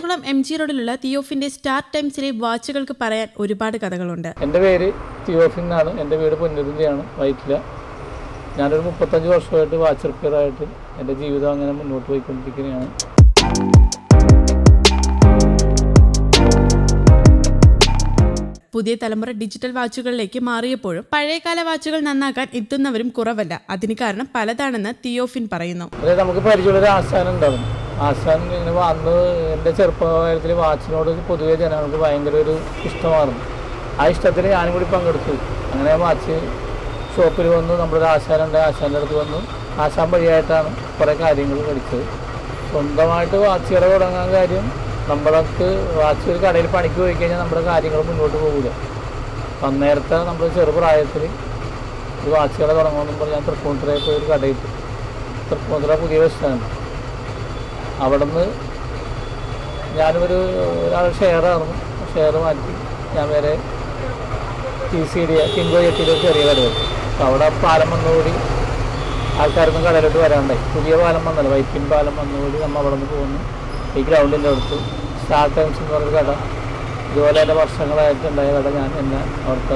Ernakulam M G റോഡിലുള്ള തിയോഫിന്റെ star ടൈംസിലെ വാച്ചുകൾക്ക് പറയാൻ ഒരുപാട് കഥകളുണ്ട് എൻ്റെ പേര് തിയോഫിൻ എന്നാണ് എൻ്റെ വീട് പൊന്നുരുന്തിയാണ് വൈറ്റില ഞാനൊരു മുപ്പത്തഞ്ച് വർഷമായിട്ട് വാച്ച് റിപ്പയർ ആയിട്ട് എൻ്റെ ജീവിതം അങ്ങനെ മുന്നോട്ട് പോയിക്കൊണ്ടിരിക്കുകയാണ് പുതിയ തലമുറ ഡിജിറ്റൽ വാച്ചുകളിലേക്ക് മാറിയപ്പോഴും പഴയകാല വാച്ചുകൾ നന്നാക്കാൻ എത്തുന്നവരും കുറവല്ല അതിന് കാരണം പലതാണെന്ന് തിയോഫിൻ പറയുന്നു അതായത് നമുക്ക് പരിചയമുള്ളൊരു ആശാൻ ഉണ്ടാവും ആശാൻ ഇങ്ങനെ അന്ന് എൻ്റെ ചെറുപ്പകാലത്തിൽ വാച്ചിനോട് പൊതുവേ ജനങ്ങൾക്ക് ഭയങ്കര ഒരു ഇഷ്ടമായിരുന്നു ആ ഇഷ്ടത്തിൽ ഞാനും കൂടി പങ്കെടുത്തു അങ്ങനെ വാച്ച് ഷോപ്പിൽ വന്നു നമ്മുടെ ഒരു ആശാനുണ്ട് ആശാൻ്റെ അടുത്ത് വന്നു ആശാൻ വഴിയായിട്ടാണ് കുറേ കാര്യങ്ങൾ പഠിച്ചത് സ്വന്തമായിട്ട് വാച്ച് കട തുടങ്ങാൻ കാര്യം നമ്മൾക്ക് വാച്ച് ഒരു കടയിൽ പണിക്ക് പോയി കഴിഞ്ഞാൽ നമ്മുടെ കാര്യങ്ങൾ മുന്നോട്ട് പോകില്ല അന്നേരത്തെ നമ്മൾ ചെറുപ്രായത്തിൽ ഒരു വാച്ച് കട തുടങ്ങുമെന്നും പറഞ്ഞ് ഞാൻ തൃപ്പൂണിത്തുറയിൽ പോയി ഒരു കടയിട്ട് തൃപ്പൂണിത്തുറ പുതിയ ബസ് സ്റ്റാൻഡ് അവിടെ നിന്ന് ഞാനൊരു ഒരാൾ ഷെയറായിരുന്നു ഷെയർ മാറ്റി ഞാൻ വേറെ ടി സി ഡി കിങ്കോ ജെട്ടിയിൽ ഒരു ചെറിയ കട വെച്ചു അപ്പോൾ അവിടെ പാലം വന്നുകൂടി ആൾക്കാരൊന്നും കടയിലോട്ട് വരാണ്ടായി പുതിയ പാലം വന്നല്ലോ വൈപ്പിൻ പാലം വന്നുകൂടി നമ്മൾ അവിടെ നിന്ന് പോകുന്നു ഈ ഗ്രൗണ്ടിൻ്റെ അടുത്ത് സ്റ്റാർ ടൈംസ് എന്ന് പറഞ്ഞൊരു കട ഇതുപോലെ എൻ്റെ വർഷങ്ങളായിട്ടുണ്ടായ കട ഞാൻ എന്നെ അവിടുത്തെ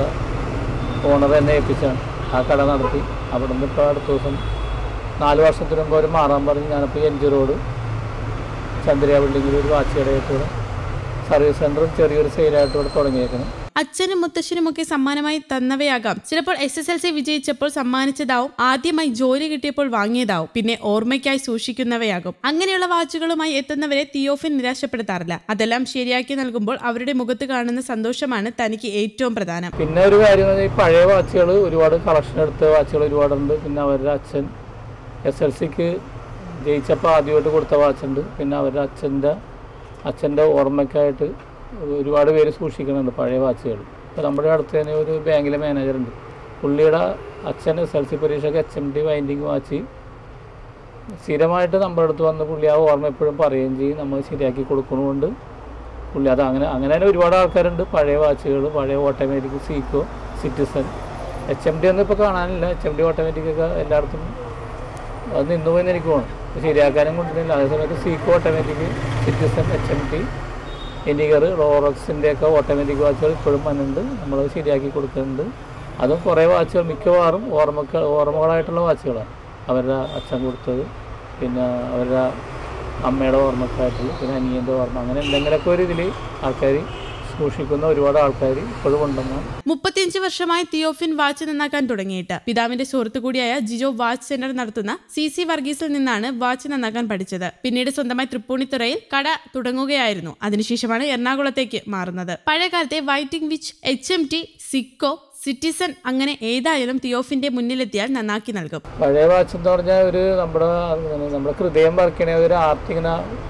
ഓണർ എന്നെ ഏൽപ്പിച്ചാണ് ആ കട നടത്തി അവിടെ നിന്ന് ഇപ്പോൾ അടുത്ത ദിവസം നാല് വർഷത്തിന് മുമ്പ് അവർ മാറാൻ പറഞ്ഞ് ഞാനിപ്പോൾ എൻ ജി റോഡ് ചന്ദ്രിയ ബിൽഡിങ്ങിൽ ഒരു വാച്ച് കടയായിട്ട് സർവീസ് സെൻറ്ററും ചെറിയൊരു സെയിലായിട്ട് ഇവിടെ തുടങ്ങിയേക്കണം അച്ഛനും മുത്തശ്ശനുമൊക്കെ സമ്മാനമായി തന്നവയാകാം ചിലപ്പോൾ എസ് എസ് എൽ സി വിജയിച്ചപ്പോൾ സമ്മാനിച്ചതാവും ആദ്യമായി ജോലി കിട്ടിയപ്പോൾ വാങ്ങിയതാവും പിന്നെ ഓർമ്മയ്ക്കായി സൂക്ഷിക്കുന്നവയാകും അങ്ങനെയുള്ള വാച്ചുകളുമായി എത്തുന്നവരെ തിയോഫിൻ നിരാശപ്പെടുത്താറില്ല അതെല്ലാം ശരിയാക്കി നൽകുമ്പോൾ അവരുടെ മുഖത്ത് കാണുന്ന സന്തോഷമാണ് തനിക്ക് ഏറ്റവും പ്രധാനം പിന്നെ ഒരു കാര്യം എന്ന് പറഞ്ഞാൽ ഈ പഴയ വാച്ചുകൾ ഒരുപാട് കളക്ഷൻ എടുത്ത വാച്ചുകൾ ഒരുപാടുണ്ട് പിന്നെ അവരുടെ അച്ഛൻ എസ് എൽ സിക്ക് ജയിച്ചപ്പോൾ ആദ്യമായിട്ട് കൊടുത്ത വാച്ചുണ്ട് പിന്നെ അവരുടെ അച്ഛൻ്റെ അച്ഛൻ്റെ ഓർമ്മയ്ക്കായിട്ട് ഒരുപാട് പേര് സൂക്ഷിക്കുന്നുണ്ട് പഴയ വാച്ചുകൾ ഇപ്പോൾ നമ്മുടെ അടുത്ത് തന്നെ ഒരു ബാങ്കിലെ മാനേജറുണ്ട് പുള്ളിയുടെ അച്ഛൻ എസ് എൽ സി പരീക്ഷയ്ക്ക് H M D winding watch സ്ഥിരമായിട്ട് നമ്മുടെ അടുത്ത് വന്ന് പുള്ളി ആ ഓർമ്മ എപ്പോഴും പറയുകയും ചെയ്യും നമ്മൾ ശരിയാക്കി കൊടുക്കണമുണ്ട് പുള്ളി അത് അങ്ങനെ അങ്ങനെ തന്നെ ഒരുപാട് ആൾക്കാരുണ്ട് പഴയ വാച്ചുകൾ പഴയ automatic Seiko Citizen H M D ഒന്നും ഇപ്പോൾ കാണാനില്ല എച്ച് എം ഡി ഓട്ടോമാറ്റിക് ഒക്കെ എല്ലായിടത്തും അത് നിന്നുപോയെന്ന് എനിക്ക് തോന്നുന്നു ശരിയാക്കാനും കൊണ്ടുവരില്ല അതേസമയത്ത് Seiko automatic Citizen H M T എനിഗർ റോറക്സിൻ്റെ ഒക്കെ ഓട്ടോമാറ്റിക് വാച്ചുകൾ ഇപ്പോഴും വന്നിട്ടുണ്ട് നമ്മൾ ശരിയാക്കി കൊടുക്കുന്നുണ്ട് അതും കുറേ വാച്ചുകൾ മിക്കവാറും ഓർമ്മക്ക ഓർമ്മകളായിട്ടുള്ള വാച്ചുകളാണ് അവരുടെ അച്ഛൻ കൊടുത്തത് പിന്നെ അവരുടെ അമ്മയുടെ ഓർമ്മക്കായിട്ടുള്ള പിന്നെ അനിയൻ്റെ ഓർമ്മ അങ്ങനെ എന്തെങ്കിലുമൊക്കെ ഒരു ഇതിൽ ആൾക്കാർ സൂക്ഷിക്കുന്ന ഒരുപാട് ആൾക്കാർ ഇപ്പോഴും ഉണ്ടെന്നാണ് മുപ്പത്തിയഞ്ച് വർഷമായി തിയോഫിൻ വാച്ച് നന്നാക്കാൻ തുടങ്ങിയിട്ട് പിതാവിന്റെ സുഹൃത്തു കൂടിയായ ജിജോ വാച്ച് സെന്റർ നടത്തുന്ന സി സി വർഗീസിൽ നിന്നാണ് വാച്ച് നന്നാക്കാൻ പഠിച്ചത് പിന്നീട് സ്വന്തമായി തൃപ്പൂണിത്തുറയിൽ കട തുടങ്ങുകയായിരുന്നു അതിനുശേഷമാണ് എറണാകുളത്തേക്ക് മാറുന്നത് പഴയകാലത്തെ വൈറ്റിംഗ് വിച്ച് H M T Seiko Citizen അങ്ങനെ ഏതായാലും തിയോഫിന്റെ മുന്നിലെത്തിയാൽ നന്നാക്കി നൽകും പഴയ വാച്ച് എന്ന് പറഞ്ഞാൽ ഒരു നമ്മുടെ നമ്മുടെ ഹൃദയം വർക്ക് ചെയ്യണ ഒരു ആർട്ട് ഇങ്ങനെ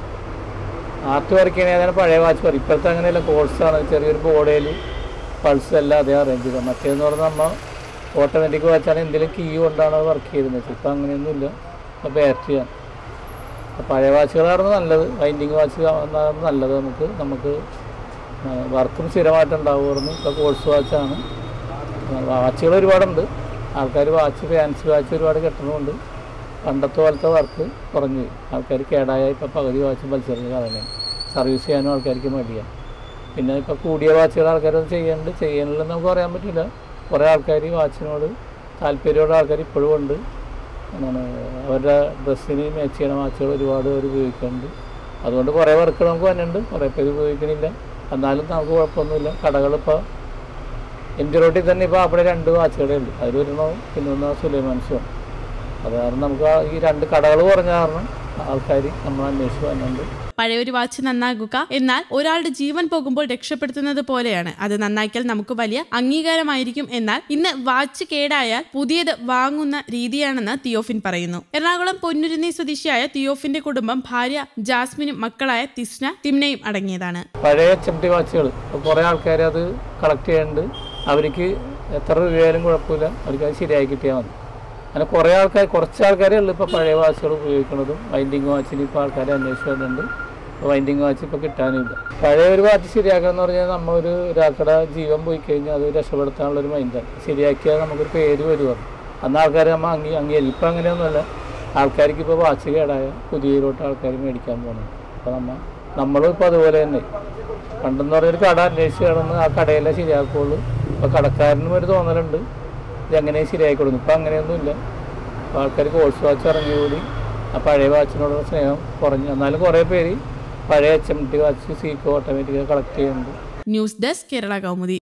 ആർട്ട് വർക്ക് ചെയ്യണതാണ് പഴയ വാച്ച് പറയും ഇപ്പോഴത്തെ അങ്ങനെയല്ല കോഴ്സാണ് ചെറിയൊരു ബോർഡിൽ പൾസ് എല്ലാം അതേ അറേഞ്ച് ചെയ്തത് മറ്റേന്ന് പറഞ്ഞാൽ നമ്മൾ ഓട്ടോമാറ്റിക് വാച്ചാണ് എന്തെങ്കിലും കീ കൊണ്ടാണ് വർക്ക് ചെയ്തിരുന്നത് ഇപ്പം അങ്ങനെയൊന്നുമില്ല ഇപ്പോൾ ബാറ്ററിയാണ് അപ്പോൾ പഴയ വാച്ചുകളായിരുന്നു നല്ലത് വൈൻഡിങ് വാച്ച് നല്ലത് നമുക്ക് നമുക്ക് വർക്കും സ്ഥിരമായിട്ടുണ്ടാവുമായിരുന്നു ഇപ്പോൾ കോഴ്സ് വാച്ചാണ് വാച്ചുകൾ ഒരുപാടുണ്ട് ആൾക്കാർ വാച്ച് ഫാൻസി വാച്ച് ഒരുപാട് കെട്ടണമുണ്ട് പണ്ടത്തെ പോലത്തെ വർക്ക് കുറഞ്ഞു പോയി. ആൾക്കാർ കേടായ ഇപ്പോൾ പകുതി വാച്ചും വലിച്ചെറിഞ്ഞ് കളയണം സർവീസ് ചെയ്യാനും ആൾക്കാർക്ക് മടിയാണ് പിന്നെ ഇപ്പോൾ കൂടിയ വാച്ചുകൾ ആൾക്കാർ ചെയ്യുന്നുണ്ട് ചെയ്യുന്നില്ലെന്ന് നമുക്ക് പറയാൻ പറ്റില്ല കുറേ ആൾക്കാർ വാച്ചിനോട് താല്പര്യമുള്ള ആൾക്കാർ ഇപ്പോഴും ഉണ്ട് എന്താണ് അവരുടെ ഡ്രസ്സിന് മാച്ച് ചെയ്യണ വാച്ചുകൾ ഒരുപാട് പേര് ഉപയോഗിക്കുന്നുണ്ട് അതുകൊണ്ട് കുറേ വർക്കുകൾ നമുക്ക് വന്നിട്ടുണ്ട് കുറേ പേര് ഉപയോഗിക്കണില്ല എന്നാലും നമുക്ക് കുഴപ്പമൊന്നുമില്ല കടകളിപ്പോൾ എൻ്റെ റോട്ടിൽ തന്നെ ഇപ്പോൾ അവിടെ രണ്ട് വാച്ചുകളേ ഉള്ളൂ അതിൽ ഒരെണ്ണം പിന്നെ ഒന്ന് സുലൈമാൻസുമാണ് അത് കാരണം നമുക്ക് ആ ഈ രണ്ട് കടകൾ കുറഞ്ഞ കാരണം ആൾക്കാർ നമ്മൾ അന്വേഷിച്ച് വന്നിട്ടുണ്ട് പഴയൊരു വാച്ച് നന്നാക്കുക എന്നാൽ ഒരാളുടെ ജീവൻ പോകുമ്പോൾ രക്ഷപ്പെടുത്തുന്നത് പോലെയാണ് അത് നന്നാക്കിയാൽ നമുക്ക് വലിയ അംഗീകാരമായിരിക്കും എന്നാൽ ഇന്ന് വാച്ച് കേടായാൽ പുതിയത് വാങ്ങുന്ന രീതിയാണെന്ന് തിയോഫിൻ പറയുന്നു എറണാകുളം പൊന്നുരുന്നി സ്വദേശിയായ തിയോഫിന്റെ കുടുംബം ഭാര്യ ജാസ്മിനും മക്കളായ തിസ്ന തിമ്നയും അടങ്ങിയതാണ് പഴയ എച്ച് എം ടി വാച്ചുകൾ ഇപ്പോൾ കുറേ ആൾക്കാർ അത് കളക്ട് ചെയ്യുന്നുണ്ട് അവർക്ക് എത്ര രൂപയായാലും കുഴപ്പമില്ല അവർക്ക് അത് ശരിയായി കിട്ടിയാൽ മതി അങ്ങനെ കുറേ ആൾക്കാർ കുറച്ച് ആൾക്കാരേ ഉള്ളൂ ഇപ്പോൾ പഴയ വാച്ചുകൾ ഉപയോഗിക്കുന്നതും വൈൻഡിങ് വാച്ചിന് ഇപ്പോൾ ആൾക്കാർ അന്വേഷിച്ച് വരുന്നുണ്ട് വൈൻഡിങ് വാച്ച് ഇപ്പോൾ കിട്ടാനുമില്ല പഴയ ഒരു വാച്ച് ശരിയാക്കുക എന്ന് പറഞ്ഞാൽ നമ്മൾ ഒരു ഒരാൾക്കടെ ജീവൻ പോയി കഴിഞ്ഞാൽ അത് രക്ഷപ്പെടുത്താനുള്ളൊരു മൈൻഡാണ് ശരിയാക്കിയാൽ നമുക്കൊരു പേര് വരുവാണ് അന്ന് ആൾക്കാർ നമ്മൾ അംഗീ അംഗീകരിക്കും ഇപ്പം അങ്ങനെയൊന്നുമല്ല ആൾക്കാർക്ക് ഇപ്പോൾ വാച്ച് കേടായ പുതിയതിലോട്ട് ആൾക്കാർ മേടിക്കാൻ പോകുന്നത് അപ്പോൾ നമ്മൾ നമ്മളും ഇപ്പോൾ അതുപോലെ തന്നെ പണ്ടെന്ന് പറഞ്ഞൊരു കട അന്വേഷിച്ച് കിടന്ന് ആ കടയിലെ ശരിയാക്കുള്ളൂ ഇപ്പോൾ കടക്കാരനും ഒരു തോന്നലുണ്ട് ഇതെങ്ങനെ ശരിയാക്കി കൊടുക്കും ഇപ്പം അങ്ങനെയൊന്നുമില്ല അപ്പോൾ ആൾക്കാർ കോഴ്സ് വാച്ച് ഇറങ്ങിയോടി ആ പഴയ വാച്ചിനോടുള്ള സ്നേഹം കുറഞ്ഞു എന്നാലും കുറേ പേര് പഴയ H M T watch Seiko ഓട്ടോമാറ്റിക്കായി കളക്ട് ചെയ്യുന്നുണ്ട് ന്യൂസ് ഡെസ്ക് കേരള കൗമുദി